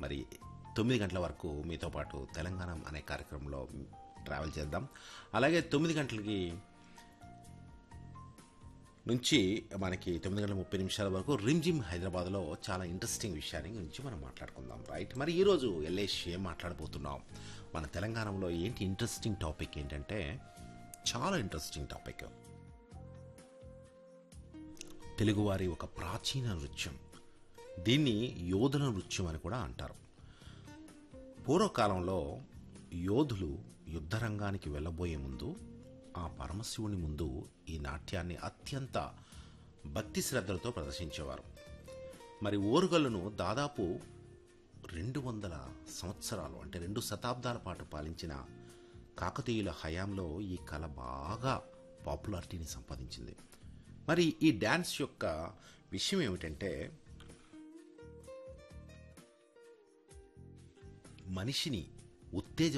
మరి తొమ్మిది గంటల వరకు మీతో పాటు తెలంగాణ అనే కార్యక్రమంలో ట్రావెల్ చేద్దాం అలాగే తొమ్మిది గంటలకి నుంచి మనకి తొమ్మిది గంటల ముప్పై నిమిషాల వరకు రిమ్జిమ్ హైదరాబాద్లో చాలా ఇంట్రెస్టింగ్ విషయాన్ని గురించి మనం మాట్లాడుకుందాం రైట్ మరి ఈరోజు ఎల్ఏష్ ఏం మాట్లాడబోతున్నాం మన తెలంగాణలో ఏంటి ఇంట్రెస్టింగ్ టాపిక్ ఏంటంటే చాలా ఇంట్రెస్టింగ్ టాపిక్ తెలుగువారి ఒక ప్రాచీన నృత్యం దీన్ని యోధుల నృత్యం అని కూడా అంటారు పూర్వకాలంలో యోధులు యుద్ధరంగానికి వెళ్ళబోయే ముందు ఆ పరమశివుని ముందు ఈ నాట్యాన్ని అత్యంత భక్తి శ్రద్ధలతో ప్రదర్శించేవారు మరి ఓరుగల్లును దాదాపు రెండు వందల సంవత్సరాలు అంటే రెండు శతాబ్దాల పాటు పాలించిన కాకతీయుల హయాంలో ఈ కళ బాగా పాపులారిటీని సంపాదించింది మరి ఈ డ్యాన్స్ యొక్క విషయం ఏమిటంటే మనిషిని ఉత్తేజ